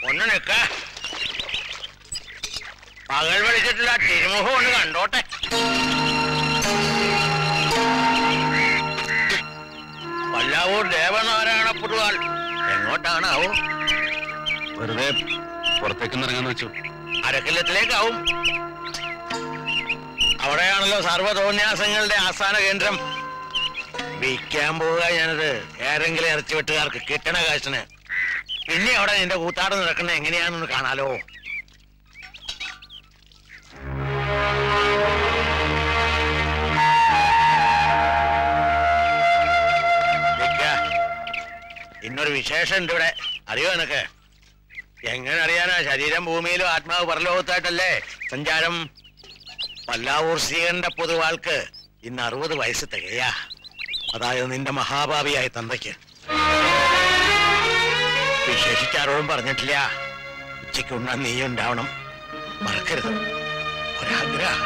ഒന്ന് നിക്ക പകൽ വിളിച്ചിട്ടില്ല തിരുമുഖം ഒന്ന് കണ്ടോട്ടെ വല്ലാവൂർ ദേവനാരായണ പുതുവാൾ എങ്ങോട്ടാണാവോ വെറുതെ പുറത്തേക്കൊന്ന് ഇറങ്ങാന്ന് വെച്ചു അരക്കില്ലത്തിലേക്കാവും അവിടെയാണല്ലോ സർവ്വതോന്യാസങ്ങളുടെ ആസ്ഥാന കേന്ദ്രം വിൽക്കാൻ പോവുക ഞാനത് ഏതെങ്കിലും ഇറച്ചി വെട്ടുകാർക്ക് കിട്ടണ കാശിന് പിന്നെ അവിടെ നിന്റെ കൂത്താട് നടക്കുന്നത് എങ്ങനെയാണെന്ന് കാണാലോ നിക്ക. ഇന്നൊരു വിശേഷം ഉണ്ട് ഇവിടെ അറിയോ നിനക്ക് എങ്ങനെ അറിയാനാ ശരീരം ഭൂമിയിലും ആത്മാവ് പരലോകത്തായിട്ടല്ലേ സഞ്ചാരം പല്ലാവൂർ ശ്രീകണ്ഠ പൊതുവാൾക്ക് ഇന്ന് അറുപത് വയസ്സ് തികയാ അതായത് നിന്റെ മഹാഭാവിയായ തന്തയ്ക്ക് വിശേഷിച്ചാരോടും പറഞ്ഞിട്ടില്ല ഉച്ചയ്ക്ക് ഉണ്ണാൻ നീ ഉണ്ടാവണം മറക്കരുത് ഒരാഗ്രഹ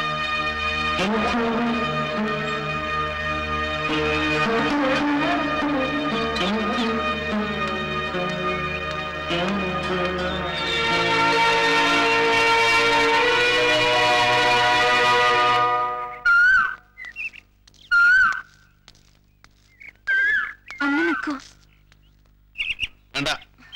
ഒന്ന് നിൽക്കൂ വേണ്ട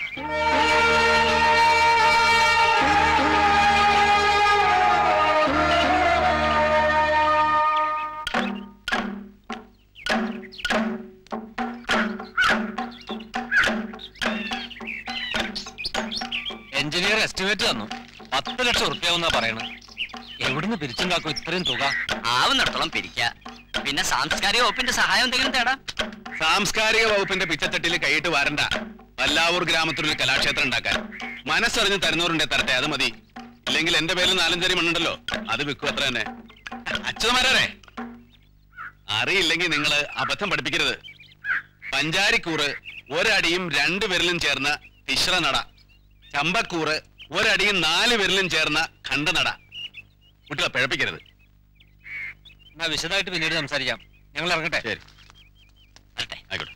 എഞ്ചിനീയർ എസ്റ്റിമേറ്റ് തന്നു പത്ത് ലക്ഷം ഉറുപ്പ്യാവുന്നാ പറയണത് എവിടുന്ന് പിരിച്ചുണ്ടാക്കും ഇത്രയും തുക ആവുന്നിടത്തോളം പിരിക്ക പിന്നെ സാംസ്കാരിക വകുപ്പിന്റെ സഹായം എന്തെങ്കിലും തേടാം സാംസ്കാരിക വകുപ്പിന്റെ പിച്ചത്തട്ടിൽ കൈയിട്ട് വരണ്ട വല്ലാവൂർ ഗ്രാമത്തിലൊരു കലാക്ഷേത്രം ഉണ്ടാക്കാൻ മനസ്സറിഞ്ഞ് തരുന്നവരുണ്ടെ തരട്ടെ അത് മതി ഇല്ലെങ്കിൽ എന്റെ പേരിൽ നാലഞ്ചരി മണ്ണുണ്ടല്ലോ അത് വിൽക്കും അത്ര തന്നെ അച്യുതമാരെ അറിയില്ലെങ്കിൽ നിങ്ങൾ അബദ്ധം പഠിപ്പിക്കരുത് പഞ്ചാരിക്കൂറ് ഒരടിയും രണ്ടു വിരലും ചേർന്ന തിശ്ര നട ചമ്പക്കൂറ് ഒരടിയും നാല് വിരലും ചേർന്ന ഖണ്ഡനട കുട്ടികളെ പിഴപ്പിക്കരുത് എന്നാ വിശദമായിട്ട് പിന്നീട് സംസാരിക്കാം ഞങ്ങൾ ഇറങ്ങട്ടെ ശരി വരട്ടെ ആയിക്കോട്ടെ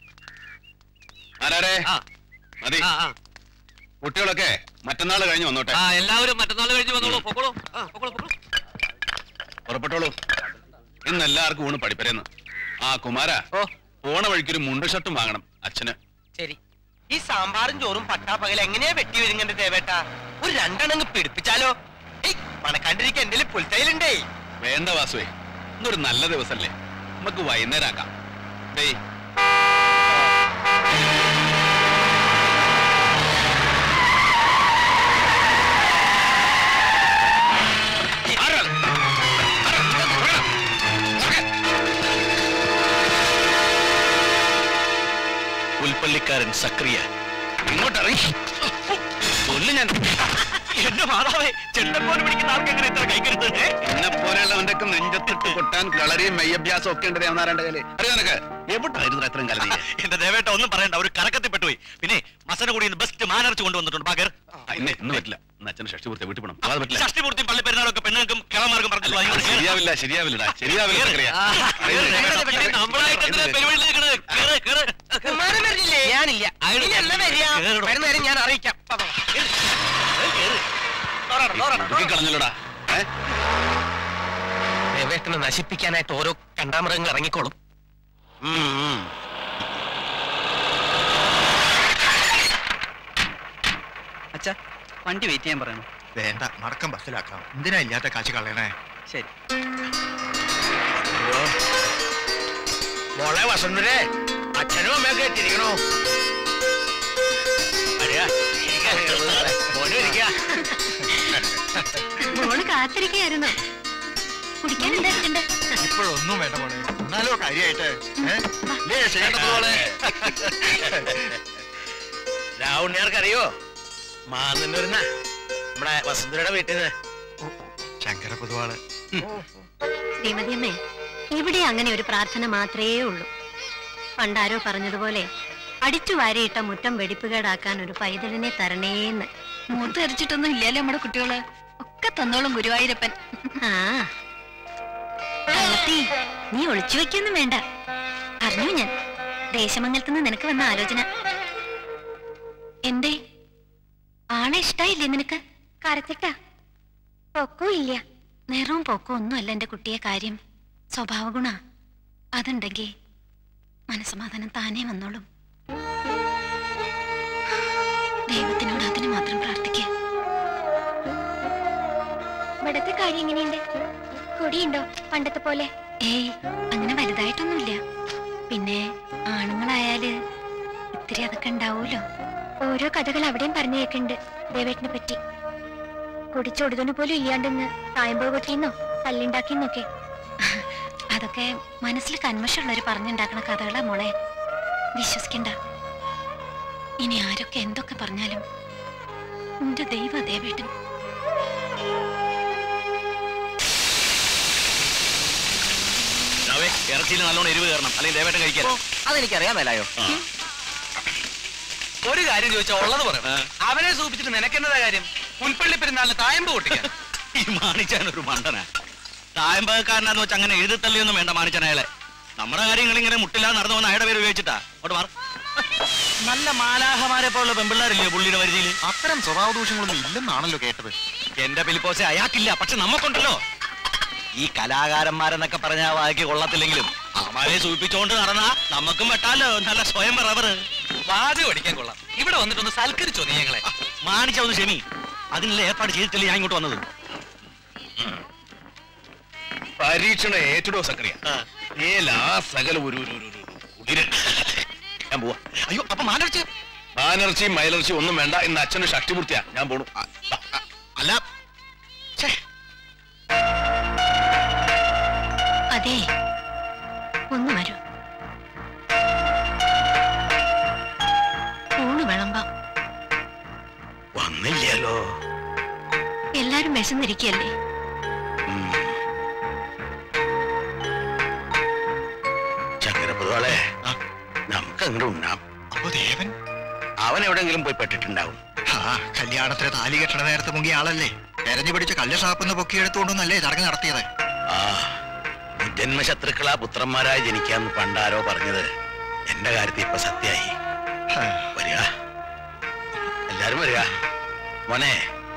ആരാരെ ആ മതി ആ ആ കുട്ടികളൊക്കെ മറ്റന്നാൾ കഴിഞ്ഞ് വന്നോട്ടെ ആ എല്ലാവരും മറ്റന്നാൾ കഴിഞ്ഞ് വന്നോളൂ പൊക്കോളൂ ആ പൊക്കോളൂ പൊക്കോളൂ പുറപ്പെട്ടോളൂ ഇന്ന് എല്ലാവർക്കും ഊണ് പഠിപ്പരെന്ന് ആ കുമാര ഓ പോണ വഴിക്കൊരു മുണ്ട് ഷർട്ടും വാങ്ങണം അച്ഛന് ശരി ഈ സാമ്പാറും ചോറും പട്ടാപ്പകൽ എങ്ങനെയാ വെട്ടി വിഴുങ്ങന്റെ ദേവേട്ട ഒരു രണ്ടെണ്ണങ്ങ് പിടിപ്പിച്ചാലോ ഏയ് മണക്കാണ്ടിരിക്കാൻ എന്റെ പുൽത്തയിലുണ്ടേ വേണ്ട വാസുവേ ഇന്നൊരു നല്ല ദിവസല്ലേ നമുക്ക് വൈകുന്നേരം ആക്കാം ഡേയ് ആരാ അത്? ആരാ? തുറക്കണം. തുറക്കാൻ. പുൽപ്പള്ളിക്കാരൻ സക്രിയ ഇങ്ങോട്ട് ഇറങ്ങി കൊല്ലു ഞാൻ എന്റെ മാതാവേ ചെണ്ടപ്പോല് പിടിക്കുന്ന ആൾക്ക് എങ്ങനെ ഇത്ര കൈക്കരുത് എന്നെ പോലെയുള്ളവന്റെ ഒക്കെ നെഞ്ചത്തിട്ട് കൊട്ടാൻ കളറിയും മെയ്യഭ്യാസം ഒക്കെ ഉണ്ട് ദേവനാരായണന്റെ കയ്യില് അറിയോ നിനക്ക് എവിടായിരുന്നു അത്രയും കാലം നീ? എന്റെ ദേവേട്ട ഒന്നും പറയണ്ട ഒരു കറക്കത്തിൽ പോയി പിന്നെ മസനഗുടി ബെസ്റ്റ് മാനർച്ച് കൊണ്ടുവന്നിട്ടുണ്ട് ബാഗർ ആ, ഇന്ന് ഇന്ന് പറ്റില്ല ഇന്ന് അച്ഛന് ഷഷ്ടി പൂർത്തി വീട്ടിൽ പോകണം അത് പറ്റില്ല ഷഷ്ടിപൂർത്തിയും പള്ളി പെരുന്നാളൊക്കെ പെണ്ണുങ്ങൾക്കും കിളമാർക്കും അല്ല, അത് ശരിയാവില്ല ശരിയാവില്ല ശരിയാവില്ല സക്കറിയ. നമ്മളായിട്ട് എന്തിനാ പെരുവഴിയിൽ നിൽക്കണത്? കേറ്, കേറ്. വിമാനം വരില്ലേ ഞാനില്ല അയാള് ഇനി എന്നാ വരിക കേറണം. വരുന്ന നേരം ഞാൻ അറിയിക്കാം വാ, വാ, വാ. കേറ്. തോറണം, തോറണം, ഒതുക്കി കളഞ്ഞല്ലോടാ ഏ? ദേവേട്ടനെ നശിപ്പിക്കാനായിട്ട് ഓരോ കണ്ടാമൃഗങ്ങൾ ഇറങ്ങിക്കോളും ഉം, ഉം. അച്ഛാ വണ്ടി വെയിറ്റ് ചെയ്യാൻ പറയണം വേണ്ട മടക്കം ബസ്സിലാക്കാം എന്തിനാ ഇല്ലാത്ത കാശ് കളയണേ ശരി അയ്യോ. മോളെ വസന്തരെ അച്ഛനും അമ്മയൊക്കെ എത്തിയിരിക്കണോ വരിക. ഇരിക്ക. മോനും ഇരിക്ക. മോള് കാത്തിരിക്കയായിരുന്നു കുടിക്കാൻ എന്തായിട്ടുണ്ട് ഇപ്പോഴൊന്നും വേണ്ട മോളെ എന്നാലോ കാര്യായിട്ട് ഏ? ലേ, ചെയ്യേണ്ടത് പോലെ രാവുണ്ണിയാർക്ക് അറിയോ മാന്നൂരുന്ന നമ്മുടെ വസുന്ധരയുടെ വീട്ടിൽ നിന്ന് ശങ്കര പൊതുവാള് ശ്രീമതി അമ്മേ ഇവിടെ അങ്ങനെ ഒരു പ്രാർത്ഥന മാത്രമേ ഉള്ളൂ പണ്ടാരോ പറഞ്ഞതുപോലെ അടിച്ചു വാരിയിട്ട മുറ്റം വെടിപ്പുകേടാക്കാൻ ഒരു പൈതലിനെ തരണേന്ന് മൂത്തരിച്ചിട്ടൊന്നും ഇല്ലല്ലോ നമ്മുടെ കുട്ടികള് ഒക്കെ തന്നോളും ഗുരുവായൂരപ്പൻ ആ കള്ളത്തി, നീ ഒളിച്ചു വെക്കൊന്നും വേണ്ട അറിഞ്ഞു ഞാൻ ദേശമംഗലത്ത് നിന്ന് നിനക്ക് വന്ന ആലോചന എന്തേ ആളെ ഇഷ്ടായില്ലേ നിനക്ക് കരച്ചിട്ടാ പൊക്കവും ഇല്ല നിറവും പൊക്കവും ഒന്നുമല്ല എന്റെ കുട്ടിയെ കാര്യം സ്വഭാവ ഗുണ അതുണ്ടെങ്കിൽ മനസ്സമാധാനം താനേ വന്നോളും ദൈവത്തിനോട് അതിന് മാത്രം പ്രാർത്ഥിക്കുക ഇവിടത്തെ കാര്യം എങ്ങനെയുണ്ട് കൊടിയുണ്ടോ പണ്ടത്തെ പോലെ ഏയ് അങ്ങനെ വലുതായിട്ടൊന്നുമില്ല പിന്നെ ആണുങ്ങളായാല് ഇത്തിരി അതൊക്കെ ഉണ്ടാവൂലോ ഓരോ കഥകൾ അവിടെയും പറഞ്ഞു കേൾക്കുന്നുണ്ട് ദേവേട്ടനെ പറ്റി കുടിച്ചൊടുതന് പോലും ഇല്ലാണ്ടെന്ന് തായമ്പോ കൊട്ടിന്നോ കല്ലുണ്ടാക്കിന്നൊക്കെ അതൊക്കെ മനസ്സിൽ കന്മഷമുള്ളവർ പറഞ്ഞുണ്ടാക്കണ കഥകളാ മോളെ വിശ്വസിക്കണ്ട ഇനി ആരൊക്കെ എന്തൊക്കെ പറഞ്ഞാലും എന്റെ ദൈവ ദേവേട്ടൻ ഇറച്ചിയിൽ നല്ലോണം എരിവ് കയറണം അല്ലെങ്കിൽ ദേവേട്ടൻ കഴിക്കാൻ അതെനിക്കറിയാൻ മേലായോ ഒരു കാര്യം ചോദിച്ചാ ഉള്ളത് പറയും അവനെ സൂപ്പിച്ചിട്ട് നിനക്കെന്നതാ കാര്യം പുൽപ്പള്ളി പെരുന്നാളിന് തായമ്പ് പൊട്ടിക്കാൻ ഈ മാണിച്ചാൻ ഒരു മണ്ടനാ തായമ്പക്കാരനാന്ന് വെച്ച് അങ്ങനെ എഴുതിത്തള്ളിയൊന്നും വേണ്ട മാണിച്ചാൻ അയാളെ നമ്മുടെ കാര്യങ്ങൾ ഇങ്ങനെ മുട്ടില്ലാതെ നടന്നു വന്ന അയാളുടെ പേര് ഉപയോഗിച്ചിട്ടാ അങ്ങോട്ട് മാറും നല്ല മാലാഹമാരെ പോലുള്ള പെമ്പിള്ളാരില്ലേ പുള്ളിയുടെ പരിധിയിൽ അത്തരം സ്വഭാവ ദൂഷ്യങ്ങളൊന്നും ഇല്ലെന്നാണല്ലോ കേട്ടത് എന്റെ പിലിപ്പോസെ അയാൾക്കില്ല പക്ഷെ നമുക്കുണ്ടല്ലോ ഈ കലാകാരന്മാരെന്നൊക്കെ പറഞ്ഞ വായിക്ക് കൊള്ളത്തില്ലെങ്കിലും അവന്മാരെ സൂചിപ്പിച്ചോണ്ട് നടന്നാ നമുക്കും വെട്ടാലോ നല്ല സ്വയം റബ്ബർ വാചകം അടിക്കാൻ കൊള്ളാം ഇവിടെ വന്നിട്ടൊന്ന് സൽക്കരിച്ചോ നീ ഞങ്ങളെ മാണിച്ച ഒന്ന് ക്ഷമി അതിനുള്ള ഏർപ്പാട് ചെയ്തിട്ടില്ല ഞാൻ ഇങ്ങോട്ട് വന്നത് പരീക്ഷണ ഏറ്റടോ സക്രിയ ഏലാ സകല ഒരു ഒരു ഒരു- ഒരു കുളിര് ഞാൻ പോവാ അയ്യോ അപ്പൊ മാനടിച്ച് മാനർച്ചി മൈലർച്ചി ഒന്നും വേണ്ട ഇന്ന് അച്ഛന് ഷഷ്ടിപൂർത്തിയാ ഞാൻ പോണു അല്ല അതെ ഒന്ന് വരൂ ഊണ് വിളമ്പാം വന്നില്ലല്ലോ എല്ലാരും വിശന്നിരിക്കല്ലേ ചക്കരപ്പുതുവാളെ നമുക്ക് അങ്ങോട്ട് ഉണ്ണാം അപ്പൊ ദേവൻ അവൻ എവിടെങ്കിലും പോയി പെട്ടിട്ടുണ്ടാവും ആ കല്യാണത്തിന് താലി കെട്ടണ നേരത്തെ മുങ്ങിയ ആളല്ലേ തെരഞ്ഞു പിടിച്ച് കല്ല് ഷാപ്പിന്ന് പൊക്കിയെടുത്തുകൊണ്ടൊന്നല്ലേ ചടങ്ങ് നടത്തിയത് ആ ജന്മശത്രുക്കളാ പുത്രന്മാരായി ജനിക്കാന്ന് പണ്ടാരോ പറഞ്ഞത് എന്റെ കാര്യത്തിൽ ഇപ്പൊ സത്യായി ഹാ. വരിക എല്ലാരും വരിക മോനെ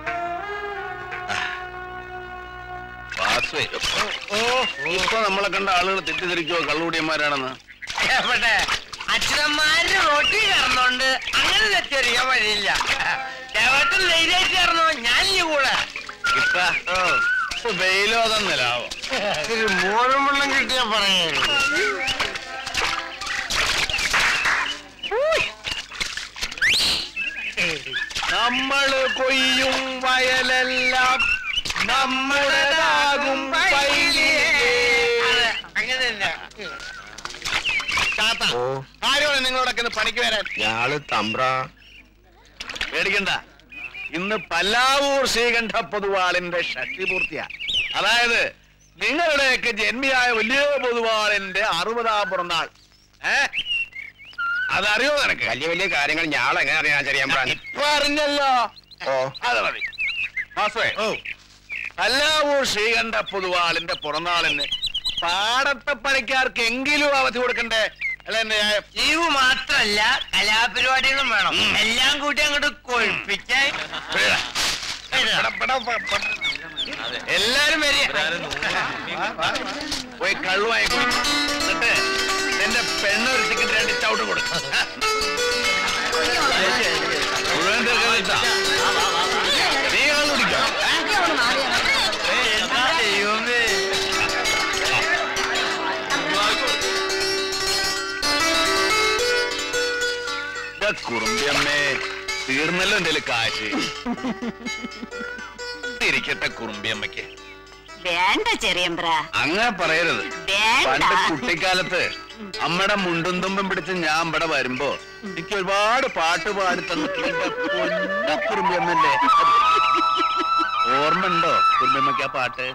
വാസുവേ ഓ ഇപ്പൊ നമ്മളെ കണ്ട ആളുകൾ തെറ്റിദ്ധരിക്കോ കള്ളുകൂടിയന്മാരാണെന്ന് എവിടെ അച്ഛനന്മാര് റോട്ടി കറന്നോണ്ട് അങ്ങനെ തെറ്ററിയാൻ വഴിയില്ല ദേവത്തിൽ ധൈര്യമായിട്ട് കറന്നോ ഞാൻ ഈ കൂടെ ഇപ്പൊ വെയിലോ തന്നിലാവോ മോനും വെള്ളം കിട്ടിയാ പറയാ നമ്മള് കൊയ്യും വയലെല്ലാം നമ്മുടേതാകും പൈലേ. അങ്ങനെയല്ല താത്ത ആരോടെ നിങ്ങളോടൊക്കെ ഒന്ന് പണിക്ക് വരാൻ ഞാള് തമ്പ്ര പേടിക്കണ്ട ഇന്ന് പല്ലാവൂർ ശ്രീകണ്ഠ പൊതുവാളിന്റെ ഷഷ്ടി പൂർത്തിയാ അതായത് നിങ്ങളുടെയൊക്കെ ജന്മിയായ വലിയ പൊതുവാളിന്റെ അറുപതാം പിറന്നാൾ ഏ അതറിയോ നിനക്ക് വലിയ വലിയ കാര്യങ്ങൾ ഞാൾ എങ്ങനെ അറിയാൻ ചെറിയാൻ ഇപ്പൊ അറിഞ്ഞല്ലോ ഓ അത് മതി മാസേ ഓ പല്ലാവൂർ ശ്രീകണ്ഠ പൊതുവാളിന്റെ പിറന്നാളിന് പാടത്തെ പണിക്കാർക്ക് എങ്കിലും അവധി കൊടുക്കണ്ടേ അല്ല എന്റെ ന്യായം ലീവ് മാത്രല്ല കലാപരിപാടികളും വേണം എല്ലാം കൂട്ടി അങ്ങോട്ട് കൊഴിപ്പിക്കാൻ പിഴ. പട, പട, പ, പ. എല്ലാരും വരിക പോയി കള്ളുമായി എന്നിട്ട് എന്റെ പെണ്ണൊരു ടിക്കറ്റ് രണ്ട് ചവിട്ട് കൊടുക്കും മുഴുവൻ തീർക്കാൻ വെച്ചാ. നീ കള്ളു കുടിക്കോ ദൈവമേ ഇതാ കുറുമ്പിയമ്മേ തീർന്നല്ലോ എന്റെ കാശ് ഇരിക്കട്ടെ കുറുമ്പിയമ്മയ്ക്ക് വേണ്ട ചെറിയമ്പ്ര അങ്ങനെ പറയരുത് പണ്ട് കുട്ടിക്കാലത്ത് അമ്മയുടെ മുണ്ടും തുമ്പും പിടിച്ച് ഞാൻ ഇവിടെ വരുമ്പോ എനിക്ക് ഒരുപാട് പാട്ട് പാടി തന്നിട്ടുണ്ട് എന്റെ പൊന്ന കുറുമ്പിയമ്മല്ലേ ഓർമ്മ ഉണ്ടോ കുറുമ്പിയമ്മയ്ക്ക് ആ പാട്ട്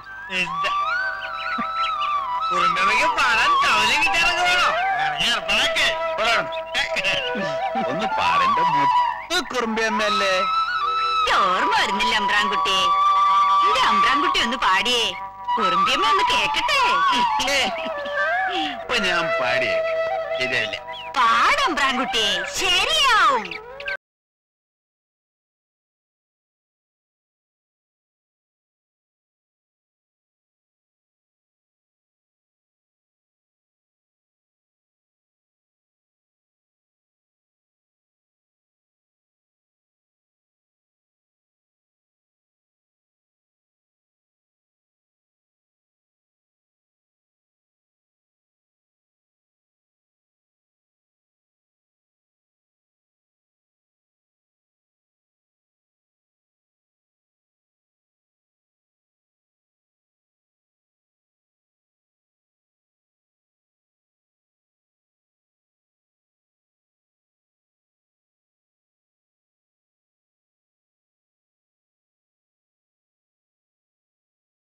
കുറുമ്പയ്ക്ക് പാടാൻ തവലും കിട്ടാനൊക്കെ വേണോ ഇറങ്ങി ഏർപ്പാടാക്ക്. പറയണം. ഒന്ന് പാടന്റെ മുത്ത് കുറുമ്പിയമ്മല്ലേ ഓർമ്മ വരുന്നില്ല അമ്പ്രാൻകുട്ടി എന്റെ അമ്പ്രാൻകുട്ടി ഒന്ന് പാടിയേ കുറുമ്പിയമ്മ ഒന്ന് കേക്കട്ടെ ഇപ്പൊ ഞാൻ പാടിയേ ശരിയല്ല പാടമ്പ്രാൻകുട്ടി ശരിയാവും